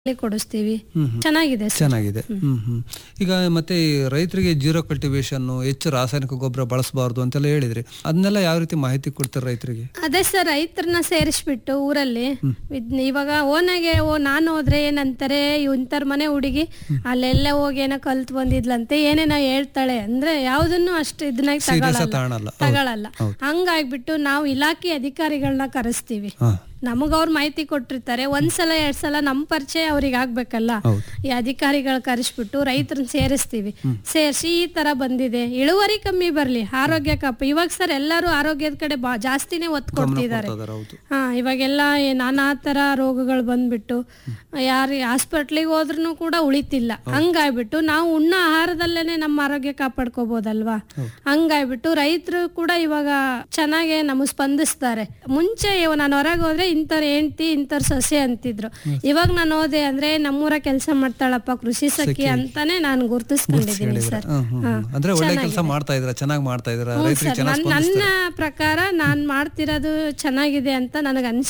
ಕೊಡಿಸ್ತೀವಿ ಹ್ಮ್ ಹ್ಮ್. ಚೆನ್ನಾಗಿದೆ ಸರ್ ಚೆನ್ನಾಗಿದೆ ಹ್ಮ್ ಹ್ಮ್ ಈಗ ಮತ್ತೆ ಈ ರೈತರಿಗೆ ಜೀರೋ ಕಲ್ಟಿವೇಶನ್ ಹೆಚ್ಚು ರಾಸಾಯನಿಕ ಗೊಬ್ಬರ ಬಳಸಬಾರ್ದು ಅಂತೆಲ್ಲ ಹೇಳಿದ್ರಿ ಅದನ್ನೆಲ್ಲ ಯಾವ ರೀತಿ ಮಾಹಿತಿ ಕೊಡ್ತಾರೆ ರೈತರಿಗೆ ಅದೇ ಸರ್ ರೈತರನ್ನ ಸೇರಿಸ್ಬಿಟ್ಟು ಊರಲ್ಲಿ ಇದ್- ಇವಾಗ ಓನಾಗೆ ಓ ನಾನು ಹೋದ್ರೆ ಏನಂತಾರೆ ಇಂತರ ಮನೆ ಹುಡುಗಿ ಅಲ್ಲೆಲ್ಲ ಹೋಗಿ ಏನೋ ಕಲ್ತ್ ಬಂದಿದ್ಲಂತೆ ಏನೇನೋ ಹೇಳ್ತಾಳೆ ಅಂದ್ರೆ ಯಾವ್ದನ್ನು ಅಷ್ಟು ಇದನ್ನಾಗಿ ಸೀರಿಯಸ್ ತಗೊಳಲ್ಲ ತಗೊಳಲ್ಲ ತಗೊಳಲ್ಲ ಹಂಗಾಗ್ಬಿಟ್ಟು ನಾವು ಇಲಾಖೆ ಅಧಿಕಾರಿಗಳನ್ನ ಕರೆಸ್ತೀವಿ ಹಾ ನಮಗ ಅವ್ರು ಮಾಹಿತಿ ಕೊಟ್ಟಿರ್ತಾರೆ ಒಂದ್ಸಲ ಎರಡ್ ಸಲ ನಮ್ ಪರಿಚಯ ಅವ್ರಿಗೆ ಆಗ್ಬೇಕಲ್ಲ ಹೌದು. ಈ ಅಧಿಕಾರಿಗಳು ಕರೆಸ್ಬಿಟ್ಟು ರೈತರನ್ನ ಸೇರಿಸ್ತೀವಿ ಸೇರಿಸಿ ಈ ತರ ಬಂದಿದೆ ಇಳುವರಿ ಕಮ್ಮಿ ಬರ್ಲಿ ಆರೋಗ್ಯ ಕಾಪ ಇವಾಗ ಸರ್ ಎಲ್ಲರೂ ಆರೋಗ್ಯದ ಕಡೆ ಬಾ ಜಾಸ್ತಿನೇ ಒತ್ತು ಕೊಡ್ತಿದ್ದಾರೆ ಕೊಡ್ತಿದಾರೆ, ಹೌದು ಹಾ ಇವಾಗೆಲ್ಲ ಈ ನಾನಾ ತರ ರೋಗಗಳು ಬಂದ್ಬಿಟ್ಟು ಯಾರು ಹಾಸ್ಪಿಟ್ಲಿಗೆ ಹೋದ್ರೂ ಕೂಡ ಉಳಿತಿಲ್ಲ ಹಂಗಾಗ್ಬಿಟ್ಟು ನಾವು ಉಣ್ಣ ಆಹಾರದಲ್ಲೇನೆ ನಮ್ಮ ಆರೋಗ್ಯ ಕಾಪಾಡ್ಕೋಬಹುದಲ್ವಾ ಹಂಗಾಗ್ಬಿಟ್ಟು ರೈತರು ಕೂಡ ಇವಾಗ ಚೆನ್ನಾಗೆ ನಮಗೆ ಸ್ಪಂದಿಸ್ತಾರೆ ಮುಂಚೆ ಇವ ನಾನು ಹೊರಗೆ ಹೋದ್ರೆ ಇಂಥವ್ರ ಹೆಂಡ್ತಿ ಇಂಥವ್ರ ಸೊಸೆ ಅಂತಿದ್ರು ಇವಾಗ ನಾನು ಹೋದೆ ಅಂದ್ರೆ ನಮ್ಮೂರ ಕೆಲಸ ಮಾಡ್ತಾಳಪ್ಪ ಕೃಷಿ ಸಖಿ ಅಂತಾನೆ ನಾನು ಗುರ್ತಿಸ್ಕೊಂಡಿದ್ದೀನಿ ಸರ್ ಹ್ಮ್ ಹ್ಮ್ ಹ್ಮ್. ಅಂದ್ರೆ ಒಳ್ಳೆ ಕೆಲಸ ಮಾಡ್ತಾ ಇದ್ರ ಚೆನ್ನಾಗಿ ಮಾಡ್ತಾ ಇದ್ರ ರೈತರಿಗೆ ಸರ್ ಚೆನ್ನಾಗಿ ನನ್- ನನ್ನ ಪ್ರಕಾರ ನಾನ್ ಮಾಡ್ತಿರೋದು ಚೆನ್ನಾಗಿದೆ ಅಂತ ನನಗೆ ಅನ್ಸ್